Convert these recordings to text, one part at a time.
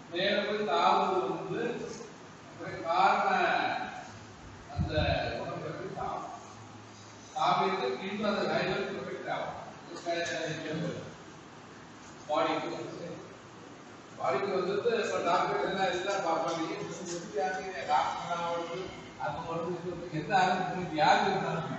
மேல போய் தாவுவது வந்து அப்புறம் காரண அந்த உடம்புக்கு தாவும் தாவிட்டு இன்னும் அந்த கையில் ப்ரொடெக்ட் ஆகும் பாடிக்கு பாடிக்கு வந்துட்டு இப்போ டாக்டர் என்ன எல்லாம் பார்ப்பாங்க வித்தியாசம் டாக்டர் ஆகுது அந்த மருந்து எந்த ஆரம்பிச்சு யாரு இருந்தாலும்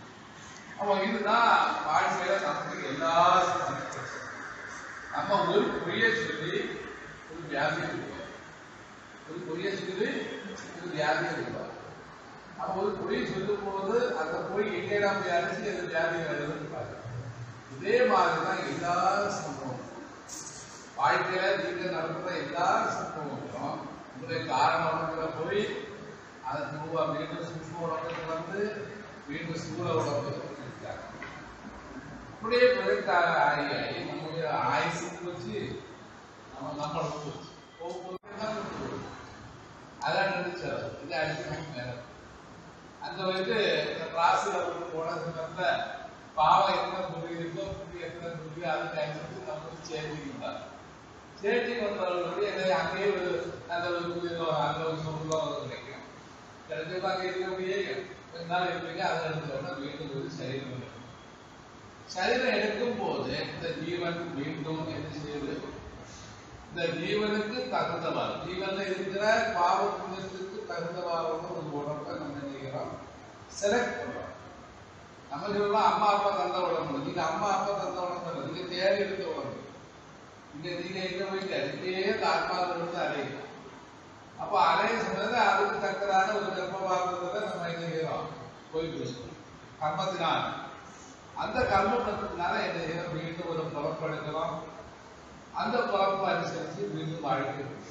அவன் இதுதான் வாழ்க்கையில நமக்கு எல்லாருக்கும் நடக்குது. நம்ம ஒரு பொய்ய சொல்லி ஒரு வியாதி இருப்போம் ஒரு பொய்ய சொல்லி ஒரு வியாதி இருப்போம் அப்ப ஒரு பொய் சொல்லும் போது அந்த பொய் எங்கே போய் அடிச்சு அந்த வியாதி வருதுன்னு பாருங்க இதே மாதிரி தான் எல்லா சம்பவம் வாழ்க்கையில நீங்க நடக்கிற எல்லா சம்பவங்களும் உங்களுடைய காரணங்கிற போய் அதை திரும்ப மீண்டும் சூக்ம உலகத்துக்கு வந்து மீண்டும் சூழ உலகத்துக்கு இருக்காங்க அப்படியே ப்ரொஜெக்டாக ஆகி ஆகி நம்முடைய ஆயுசுக்கு வச்சு நம்ம நம்மளை போச்சு போகும்போது என்ன பண்ணுறது? அதான் நினைச்சார் இது அடிச்சு நமக்கு மேல அந்த வந்து இந்த ராசியில் வந்து போனதுக்கு பாவம் எத்தனை புள்ளி இருக்கோ புள்ளி எத்தனை புள்ளி அதுக்கு அடிச்சு நம்ம சேர்த்துக்கிட்டார் சேர்த்தி வந்தவர்களுடைய என்னை அங்கேயே ஒரு அந்த ஒரு புள்ளியோ அந்த ஒரு சொல்லுவோ கிடைக்கும் கிடைச்சப்ப அங்கே இருக்கக்கூடிய கொஞ்ச நாள் இருப்பீங்க அதை எடுத்தோம்னா மீண்டும் ஒரு சரீரம் இருக்கும் சரீரம் எடுக்கும் போது இந்த ஜீவன் மீண்டும் என்ன செய்யுது இந்த ஜீவனுக்கு தகுந்தவாறு ஜீவன்ல இருக்கிற பாவ புண்ணியத்துக்கு தகுந்தவாறு ஒரு உடம்பை நம்ம என்ன செய்கிறோம் செலக்ட் பண்றோம் நம்ம சொல்லலாம் அம்மா அப்பா தந்த உடம்பு நீங்க அம்மா அப்பா தந்த உடம்பு இல்லை நீங்க தேடி எடுத்த உடம்பு இங்க நீங்க எங்க போயிட்டு அதுக்கே இந்த ஆத்மாவில் இருந்து அடையும் அப்போ அடைய சொன்னது அதுக்கு தக்கதான ஒரு கர்ப்பபாகத்துல நம்ம என்ன செய்கிறோம் போயிட்டு இருக்கோம் கர்மத்தினால் அந்த கர்மத்தினால என்ன செய்யறோம் மீண்டும் ஒரு பிறப்பு எடுக்கிறோம் அந்த பிறப்பு அனுசரிச்சு மீண்டும் வாழ்க்கை இருக்கு.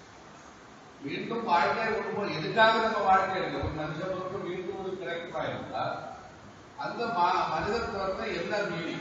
மீண்டும் வாழ்க்கை கொடுப்போம் எதுக்காக நம்ம வாழ்க்கை எடுக்கிறோம் ஒரு மனித பிறப்பு மீண்டும் ஒரு கிடைக்குமா இருந்தால் அந்த ம- மனித பிறப்பை என்ன மீறி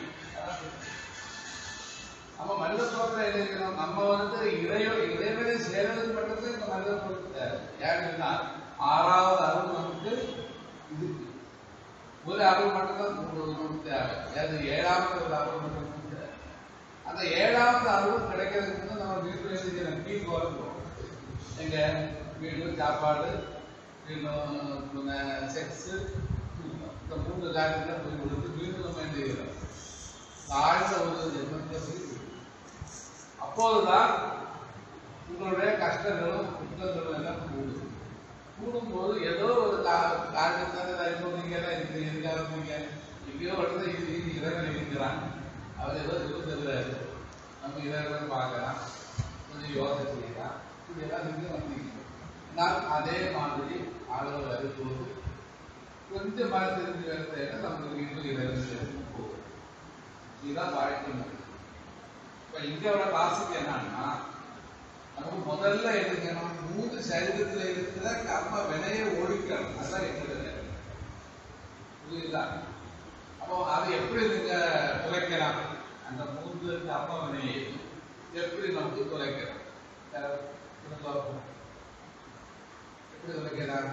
நம்ம மனித பிறப்பில் என்ன இருக்கிறோம் நம்ம வந்து இறைவ இறைவனை சேரது மட்டும்தான் இந்த மனித பிறப்பு தேவை ஏன்னா ஆறாவது அருள் நமக்கு இருக்கு ஒரு அருள் மட்டும்தான் நமக்கு நமக்கு தேவை அது ஏழாவது ஒரு அருள் மட்டும்தான் தேவை அந்த ஏழாவது அருள் கிடைக்கிறதுக்கு வந்து நம்ம வீட்டில் எழுதிக்கிற வீட்டு வரணும் எங்க வீடு சாப்பாடு வீடும் செக்ஸு இந்த மூன்று காரியத்தில் போய் கொடுத்து வீடு நம்ம என்ன செய்கிறோம் தாழ்ந்த ஒரு ஜென்மத்தை செய்து அப்போதுதான் உங்களுடைய கஷ்டங்களும் குற்றங்களும் எல்லாம் கூடும் கூடும்போது ஏதோ ஒரு கா- காரியத்தால இப்போ நீங்க எல்லாம் இருக்கு எதுக்காக நீங்க எங்கேயோ இடத்துல இது இது இறைவன் இருக்கிறான் அவர் ஏதோ இருக்கிறாரு நம்ம இறைவன் பார்க்கலாம் கொஞ்சம் யோசனை செய்யலாம் இப்படியெல்லாம் நீங்க வந்தீங்க நான் அதே மாதிரி ஆளுகள் வரும்போது கொஞ்சம் மன தெரிஞ்சு வருத்தேன்னா நமக்கு வீட்டில் இறைவன் போகும் இதுதான் வாழ்க்கை முறை இப்ப இந்தியாவோட ராசிக்கு என்னன்னா நமக்கு முதல்ல எடுக்கணும் மூன்று சரீரத்துல இருக்கிற கர்ம வினையை ஒழிக்கணும் அதான் எங்களோட வேலை புரியுதா அப்போ அதை எப்படி நீங்க குறைக்கலாம் அந்த மூன்று கர்ம வினையை எப்படி நமக்கு குறைக்கலாம் அஹ் இதை பார்ப்போம். எப்படி குறைக்கலாம்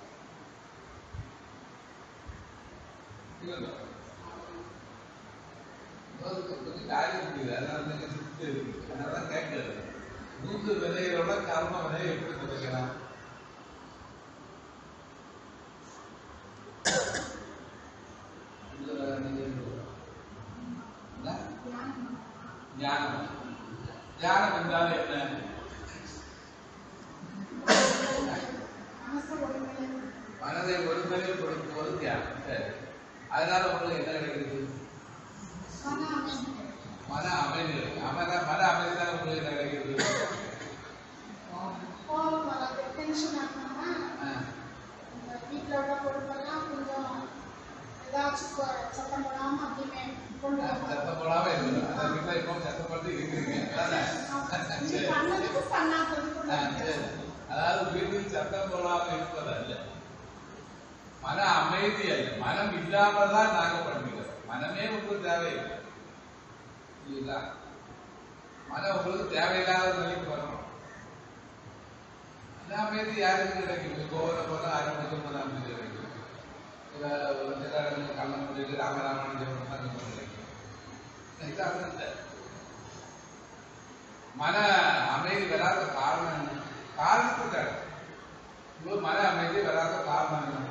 இல்ல அதுக்கு கொஞ்சம் காரியம் முடியுது அதனால நீங்க சுத்தி இருக்கு அதனால கேட்கறது மூன்று விதைகளோட கர்ம விதையை எப்படி குறைக்கலாம் இதுல நீங்க என்ன? ஞானம் ஞானம் என்றால் என்ன மனதை ஒருநிலை கொடுக்கும்போது தியானம் சரி அதனால உங்களுக்கு என்ன கிடைக்கிறது மன அமைதி இருக்கு. மன மன அமைதி தான் உங்களுக்கு என்ன கிடைக்கிறது ஆ. சத்தம் போடாம இருக்கணும் அந்த வீட்டுல இப்போ சத்தம் போட்டு இருக்கிறீங்க அதானே? சரி. ஆ, சரி. அதாவது வீட்டில் சத்தம் போடாம இருப்பது அல்ல மன அமைதி அல்ல மனம் இல்லாம தான் நாங்க பண்ணுகிறோம் மனமே உங்களுக்கு தேவையில்லை இல்லைங்களா மனம் உங்களுக்கு தேவையில்லாத நிலைக்கு வரணும் மன அமைதி யாருக்கு கிடைக்கும் கோவல போல ஆரம்பிக்கும் போது அமைதி கிடைக்கும் சில சில இடங்கள் கள்ளம் முடிவு ராமராமன் ஜெபம் அந்த மாதிரி கிடைக்கும் இது அப்படி இல்லை மன அமைதி வராத காரணம் என்ன காரணத்துக்காக உங்களுக்கு மன அமைதி வராத காரணம் என்ன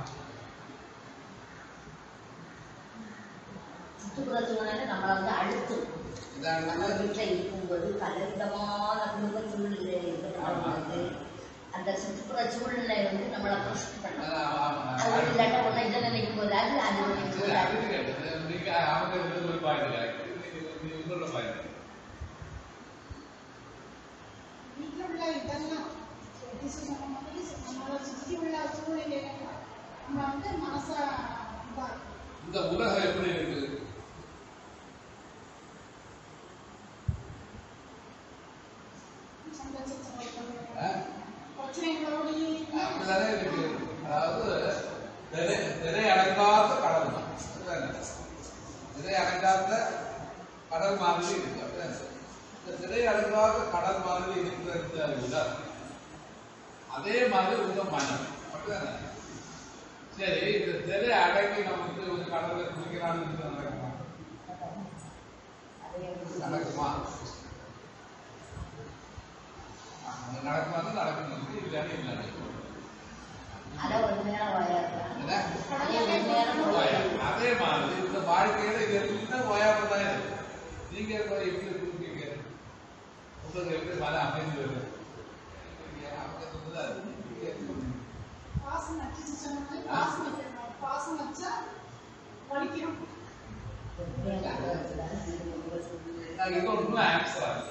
சுற்றுப்புற சூழ்நிலை நம்மளை வந்து அழுத்தும் நம்ம இதான் வீட்டில் இருக்கும்போது பலவிதமான குடும்ப சூழ்நிலை இருக்கிறவங்களுக்கு அந்த சுற்றுப்புற சூழ்நிலை வந்து நம்மளை புஷ்ட் பண்ணும் அது ஆமா இல்லாட்டா ஒன்றும் இதை நினைக்கும் போது அது அது நினைக்கும் போது அது நீங்க அவங்க ரெண்டு ஒரு பாயிண்ட் உங்களோட பாயிண்ட் வீட்டில் உள்ள இதெல்லாம் எப்படி சொல்ற மாதிரி நம்மளை சுற்றி உள்ள சூழ்நிலைகள் நம்ம வந்து மனசை இதாக இந்த உலகம் எப்படி இருக்குது சண்டை சச்சரவுகள் ஆ? பிரச்சனைகளோடயே அப்படிதானே இருக்கு அதாவது திரை திரை அடங்காத கடல் தான் அப்படிதானே? திரை அடங்காத கடல் மாதிரி இருக்கு அப்படிதானே? இந்த திரை அடங்காத கடல் மாதிரி இருக்கிற இந்த உலகம் அதே மாதிரி உங்க மனம் அப்படிதானே சரி இந்த திரை அடங்கி நமக்கு ஒரு கடலை குடிக்கிறான்னு நடக்குமா அதே வந்து நடக்குமா அது நடக்குமா நடக்கணும் இல்லைன்னு இல்லை அதை ஒரு நேரம் வாயா இருக்கலாம் என்ன? அதே ஒரு நேரம் ஓயா. வாயா அதே மாதிரி இந்த வாழ்க்கையில இது எல்லாம் ஓயாம தான் இருக்கு நீங்க இப்ப எப்படி கொடுப்பீங்க உங்களுக்கு எப்படி மன அமைந்து வருது நீங்க அவங்க சொல்றதா இருக்கு. பாசம் நச்சு சொன்ன மாதிரி பாசம் வைக்கணும் பாசம் வச்சா வலிக்கிறோம் நான் இது ஒன்றும் ஆன்சர் ஆகல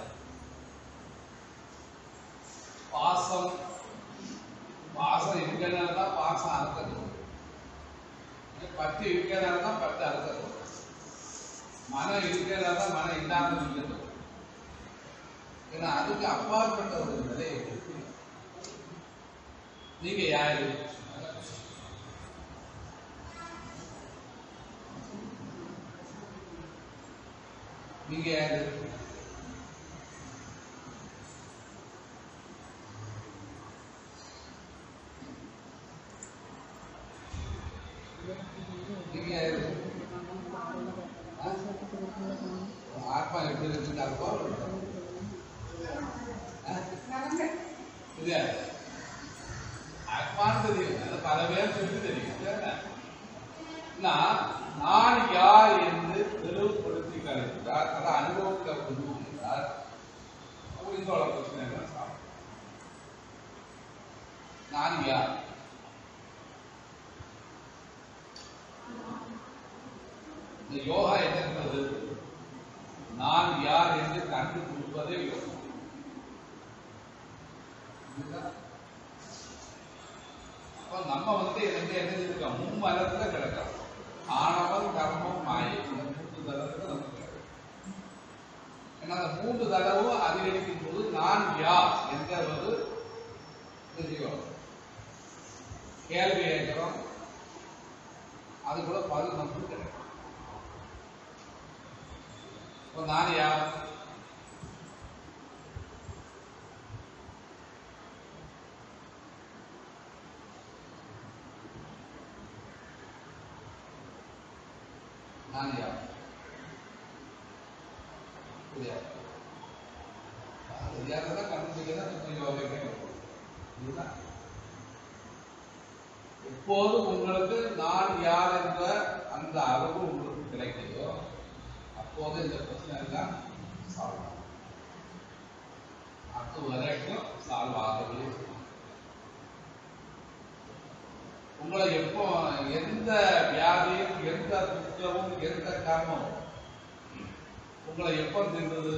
பாசம் பாசம் இருக்கிறனால தான் பாசம் அறுத்தது பற்று இருக்கிறனால தான் பற்று அறுத்தது மனம் இருக்கிறனால தான் மனம் இல்லாமல் இருக்கிறது ஏன்னா அதுக்கு அப்பாற்பட்ட ஒரு நிலை இருக்கு. நீங்க யாரு நீங்க யாரு நீங்க யாரு ஆ? ஆத்மா எப்படி இருக்கு ஆத்மா ஆ? நடந்து இல்லையா ஆத்மான்னு தெரியும் அது பல பேர் சொல்லி தெரியும் இல்லையா? நான் நான் யார் என்று தெளிவுபடுத்தி கழித்தார் அதை அனுபவத்தில் கொண்டு வந்தார் புரிந்தோட பிரச்சனை என்ன சாப்பிடும் நான் யார் இந்த யோகா என்ன என்பது நான் யார் என்று கண்டுபிடிப்பதே யோகா புரியுதா? அப்ப நம்ம வந்து வந்து என்ன இருக்கோம் மும்மலத்துல கிடக்கிறோம் ஆணவம் கர்மம் மாயை இந்த மூன்று தளத்துல நம்ம கிடக்கிறோம் ஏன்னா அந்த மூன்று தளவும் அதிகரிக்கும் போது நான் யார் என்ற ஒரு தெரியும் கேள்வி கேட்கிறோம் அது கூட பதில் நமக்கு கிடைக்கும் இப்போ நான் யார் நான் யார் தெரியாது தெரியாததான் கண்டுபிடிக்கிறதா நம்ம யோகா இதுதான் எப்போது உங்களுக்கு நான் யார் என்ற அந்த அறிவு உங்களுக்கு கிடைக்குதோ அப்போது இந்த பிரச்சனை எல்லாம் சால்வ் ஆகும் அது வரைக்கும் சால்வ் ஆகவே செய்யும். உங்களை எப்போ எந்த வியாதியும் எந்த துக்கமும் எந்த கர்மமும் உங்களை எப்போ தின்றது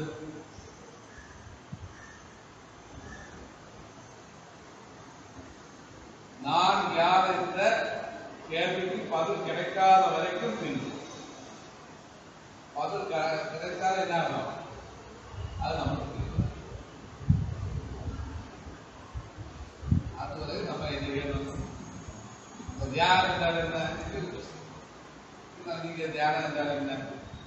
நான் யார் என்ற கேள்விக்கு பதில் கிடைக்காத வரைக்கும் தின்று பதில் க- கிடைத்தால் என்ன ஆகும் அது நமக்கு தெரியும். அதுவரை நம்ம இது வேணும் இந்த தியானம் என்றால் என்ன இது இருக்கு. என்ன நீங்க தியானம் என்றால் என்ன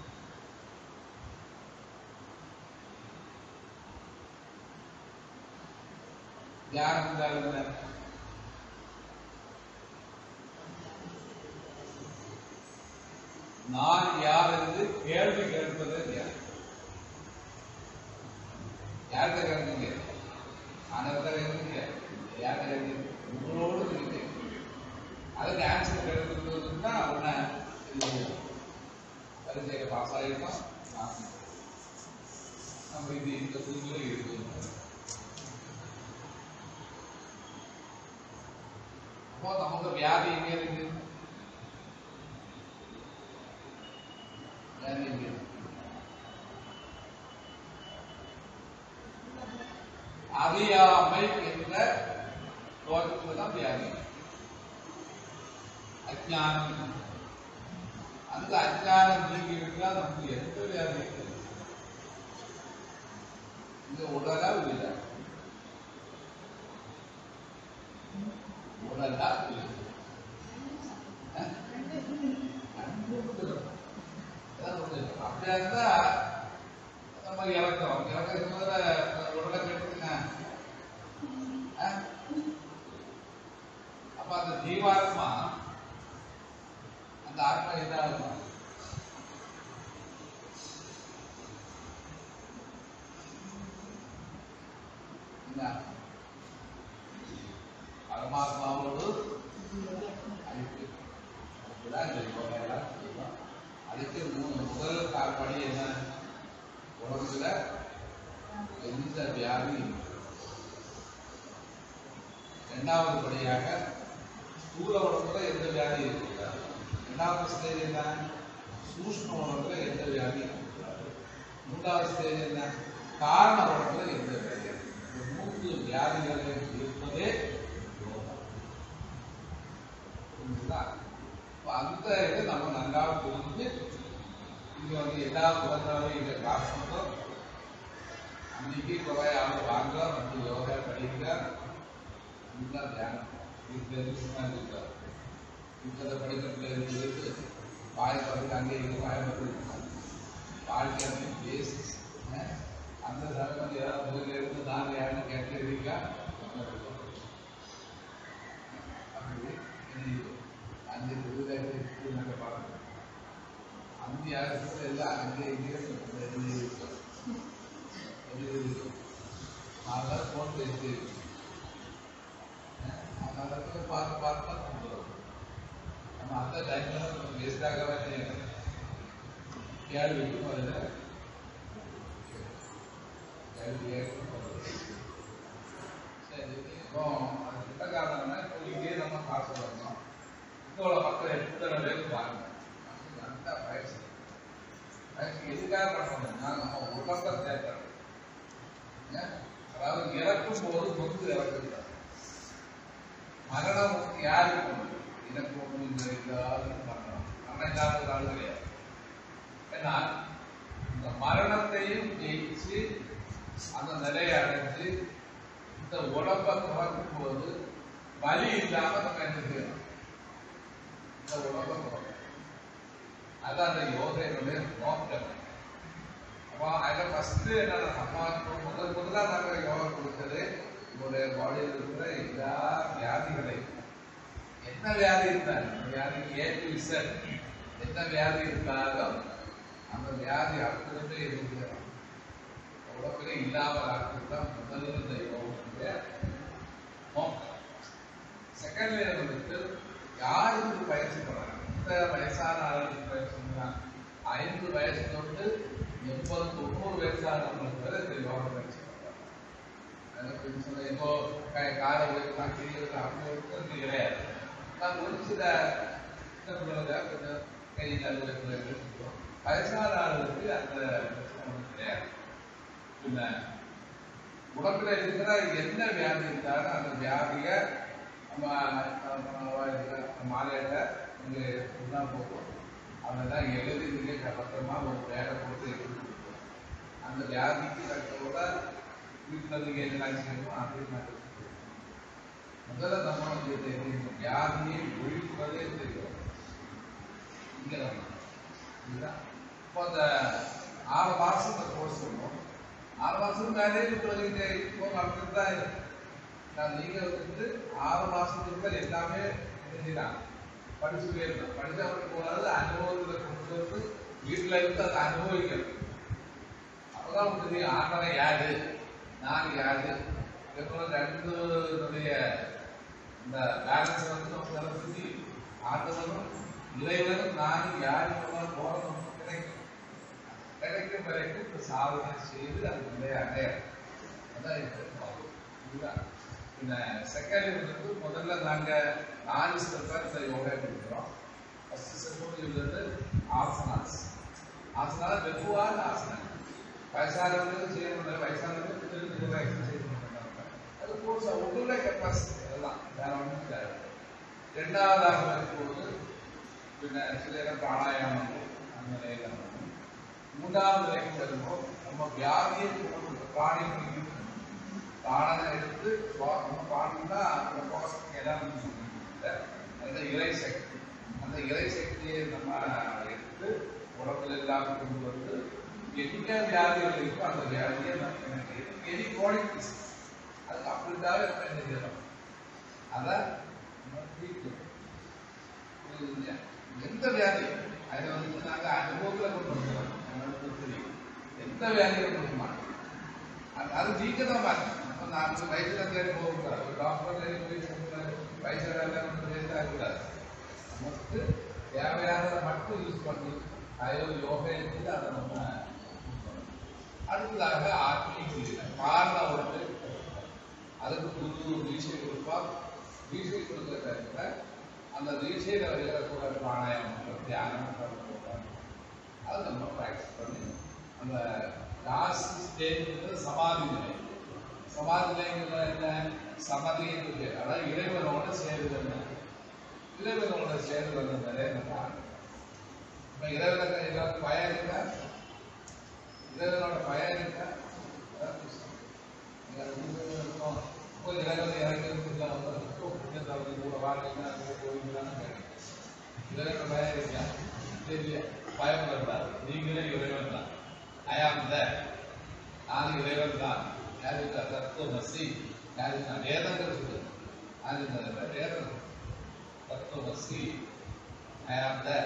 தியானம் என்றால் என்ன நான் யார் என்று கேள்வி கேட்பது தியானம் யார்கிட்ட கேட்பீங்க அனந்தரங்க யாரு உங்களோடு இருக்கு அதுக்கு ஆன்சர் கிடைக்கிறதுன்னா அவனை பரிச்சையை பாஸ் ஆகிட்டோம் நம்ம இது இந்த புதுமையில இருக்கு அப்போ நமக்கு வியாதி எங்க இருக்கு வியாதி எங்க இருக்கு அறியாமை என்ற தோற்றத்தில் தான் வியாதி அஜானம் அந்த அஜானம் நீங்கி விட்டால் நமக்கு எந்த வியாதி இருக்கு இந்த உடலா இல்லை உடலா இல்லை அப்படியா இருந்தா நம்ம இறக்குறோம் இறக்குறது முதல்ல உடலை கெடுத்துங்க அப்ப அந்த ஜீவாத்மா அந்த ஆத்மா என்ன ஆகுமா என்ன பரமாத்மாவோடு அழிப்பு அப்படிதான் இந்த யோகாலாம் சொல்லுவோம். அதுக்கு மூணு முதல் கால்படி என்ன உடம்புல எந்த வியாதி இல்லை. இரண்டாவது படியாக ஸ்தூல உடம்புல எந்த வியாதி இருக்காது இரண்டாவது ஸ்டேஜ் என்ன சூஷ்ம உடம்புல எந்த வியாதி இருக்காது மூன்றாவது ஸ்டேஜ் என்ன காரண உடம்புல எந்த வியாதி இருக்கு. இந்த மூன்று வியாதிகளை இருப்பதே யோகம் புரிஞ்சுதா அப்ப அந்த இதை நம்ம நல்லா புரிஞ்சு இங்க வந்து எல்லா புறத்தாலும் இங்க கிளாஸ் பண்றோம் அன்னைக்கு குறை ஆள் வாங்க வந்து யோகா படிக்க இதுதான் தியானம் வீட்டில் இருந்து சும்மா இருக்கார் வீட்டில் படிக்கிறதுல இருந்து வாய் பார்த்து அங்கே இருக்கு வாய் பார்த்து வாழ்க்கை அப்படி பேசி அஹ், அந்த சமயம் ஏதாவது முதல்ல இருந்து நான் யாருன்னு கேட்கிறீங்களா அப்படி தெரியுது அந்த புதுதாக நாங்கள் பார்க்கணும் அந்த யாருக்கு எல்லாம் அங்கே இங்கே எழுதி இருக்கும் எழுதி இருக்கும் அதெல்லாம் ஃபோன் பேசி அந்த இடத்துல பார்த்து பார்த்து தான் கொண்டு வரும் நம்ம அந்த டைம்ல நம்ம வேஸ்ட் ஆகவே செய்யணும் கேள்விக்கும் அதில் கேள்வி கேட்கும் சரி இப்போ அது கிட்ட காரணம்னா இப்போ இங்கே நம்ம காசு வரணும் இவ்வளோ மக்கள் எத்தனை பேருக்கு பாருங்க நல்லா வயசு வயசு எதுக்காக பண்ணணும்னா நம்ம உடம்பை சேர்க்கணும் ஏன்? அதாவது இறக்கும் போது சொத்து இறக்குது மரணம் யாருக்கு உண்டு? எனக்கு ஒன்று இந்த எல்லாருக்கும் மரணம் மரணம் இல்லாத ஆள் கிடையாது ஏன்னா இந்த மரணத்தையும் ஜெயிச்சு அந்த நிலையை அடைஞ்சு இந்த உடம்பை துறக்கும் போது வலி இல்லாம நம்ம என்ன செய்யணும் இந்த உடம்பை துறக்கணும் அதான் அந்த யோகையினுடைய நோக்கம் அப்போ அதில் ஃபர்ஸ்ட் என்னன்னா நம்ம இப்போ முதல் முதலா நாங்கள் யோகா கொடுத்தது உங்களுடைய பாடியில் இருக்கிற எல்லா வியாதிகளையும் என்ன வியாதி இருந்தாலும் அந்த வியாதிக்கு ஏ டு இசட் என்ன வியாதி இருந்தாலும் அந்த வியாதி அற்புதமே இருக்கிறோம் உடம்புல இல்லாமல் ஆக்குறது தான் முதல்ல இந்த யோகத்துடைய நோக்கம் செகண்ட்ல வந்துட்டு யாருக்கு பயிற்சி பண்றாங்க இந்த வயசான ஆளுக்கு பயிற்சி பண்றாங்க ஐந்து வயசு தொட்டு எண்பது தொண்ணூறு வயசானவங்களுக்கு வரை இந்த யோகா பயிற்சி பண்றாங்க எனக்கு சொன்ன இப்போ கை- காலை உயர்த்தலாம் கீழே இருக்கலாம் அப்படி இருக்கிறது கிடையாது நான் ஒரு சில சின்ன பிள்ளைங்க கொஞ்சம் கை கால் உயர்த்தல வயசான ஆளுக்கு அந்த பிரச்சனை ஒண்ணும் கிடையாது பின்ன உடம்புல இருக்கிற என்ன வியாதி இருந்தாலும் அந்த வியாதிய நம்ம மாலையில இங்க சொன்னா போதும் அதெல்லாம் எழுதி மிக கபத்தமா ஒரு வேலை போட்டு எழுதி கொடுப்போம். அந்த வியாதிக்கு தக்கோட வீட்டில் நீங்க என்ன செய்யணும் அப்படின்னு நான் சொல்லுவேன். முதல்ல நம்ம வந்து தெரியும் வியாதியை ஒழிப்பதே தெரியும் இங்க நம்ம இதுதான் இப்போ அந்த ஆறு மாசம் இந்த கோர்ஸ் பண்ணுவோம் ஆறு மாசம் மேலேஜ் சொல்லிட்டு இப்போ நடந்துட்டு தான் இருக்கு நான் நீங்க வந்து ஆறு மாசத்துக்கு எல்லாமே தெரிஞ்சுதான் படிச்சு போயிருந்தோம் படிச்சவங்களுக்கு போனாலும் அனுபவத்துல கொண்டு வந்து வீட்டுல இருந்து அதை அனுபவிக்கணும் அப்பதான் உங்களுக்கு தெரியும் ஆண்டவன் யாரு நான் யாரு பெட்ரோல் ரெண்டுடைய இந்த பேலன்ஸ் வந்து நமக்கு நல்லா புரிஞ்சு ஆண்டவனும் இறைவனும் நானும் யாரும் போறது நமக்கு கிடைக்கும் கிடைக்கும் வரைக்கும் இந்த சாதனை செய்து அது நிலைய அடையும் அதான் இது இதுதான் பின்ன செகண்ட் வந்து முதல்ல நாங்க நாலு ஸ்டெப்பாக இந்த யோகா கொடுக்குறோம் ஃபர்ஸ்ட் ஸ்டெப் வந்து ஆசனாஸ் ஆசனா வெகுவான ஆசனம் வயசானவங்களுக்கு செய்ய முடியல வயசானவங்களுக்கு தெரிஞ்சு எக்ஸசைஸ் பண்ணுறாங்க அது கோர்ஸ் உள்ள கெப்பாசிட்டி அதெல்லாம் வேற ஒன்றும் தேவை ரெண்டாவதாக வரும்போது பின்ன சில நேரம் பிராணாயாமங்கள் அந்த நிலையில பண்ணணும் மூன்றாவது நிலைக்கு வரும்போது நம்ம வியாதியை பிராணிக்கு தானதை எடுத்து சுவா- நம்ம பாடணும்னா அந்த சுவாசத்துக்கு எல்லாம் அந்த இறை சக்தி அந்த இறை சக்தியை நம்ம எடுத்து உடம்புல இல்லாம கொண்டு வந்து எங்க வியாதிகள் இருக்கோ அந்த வியாதியை நம்ம எனக்கு எனி கோடிக் அதுக்கு அப்படித்தான் இப்ப என்ன செய்யணும் அதை நம்ம தீர்க்கணும் புரியுதுங்களா? எந்த வியாதி அதை வந்து நாங்க அனுபவத்துல கொண்டு வந்துடுறோம் நம்மளுக்கு தெரியும் எந்த வியாதியை கொடுக்க மாட்டோம் அது- அது நீங்க தான் பாருங்க அப்ப நான் வயசுல தேடி போகக்கூடாது ஒரு டாக்டர் தேடி போய் சொல்றாரு வயசுல வேலை ஒன்று பேசக்கூடாது நமக்கு தேவையானதை மட்டும் யூஸ் பண்ணி அயோ யோகா எடுத்து அதை நம்ம use பண்ணணும். அடுத்ததாக ஆத்மீக காரண உடம்பு அதுக்கு புது புது தீட்சை கொடுப்பா தீட்சை கொடுத்த டைம்ல அந்த தீட்சையில வருகிறக்கூட பிராணாயாமம் தியானம் பண்ணுவோம். அதை நம்ம ப்ராக்டிஸ் பண்ணி அந்த லாஸ்ட் ஸ்டேஜ் சமாதி நிலை சமாதி நிலைங்கிறது என்ன சமாதின்னு பேர் அதாவது இறைவனோட சேருதல் இறைவனோட சேருதல் நிலை நம்ம இப்ப இறைவனை எல்லாருக்கும் பயம் இருக்கா இறைவனோட பயம் இருக்கா அதான் விஷயம். இங்க இறைவன் இருக்கும். இப்போ இறைவனை இறங்கிறதுக்குள்ள வந்து அவங்க கூட வாழ்க்கை கோயிலான்னு கேட்கும் இறைவன் பயம் இருக்கா தெரியல பயம் வரக்கூடாது நீங்களே இறைவன் தான் ஐ ஆம் த நான் இறைவன் தான் யாரு இருக்கா தத்துவமசி யாரு இருக்கா வேதங்கள் சொல்லுது யாரு இருக்கா வேதம் தத்துவமசி ஐ ஆம் த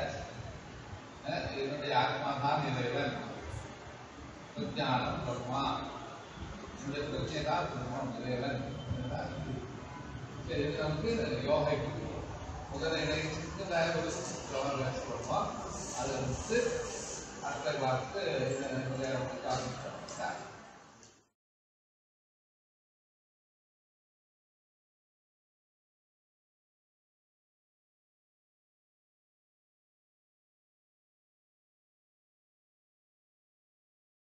என்னுடைய ஆத்மா தான் இறைவன் விஞ்ஞானம் பிரம்மா இந்த பிரச்சனை தான் பிரம்மம் இறைவன் இதுதான் இது. சரி இது நமக்கு யோகை முதல்ல சின்னதாக ஒரு யோகா சொல்லுவோம் அதை வந்து அடுத்த கிளாஸ்க்கு இதை காமிக்கிறோம்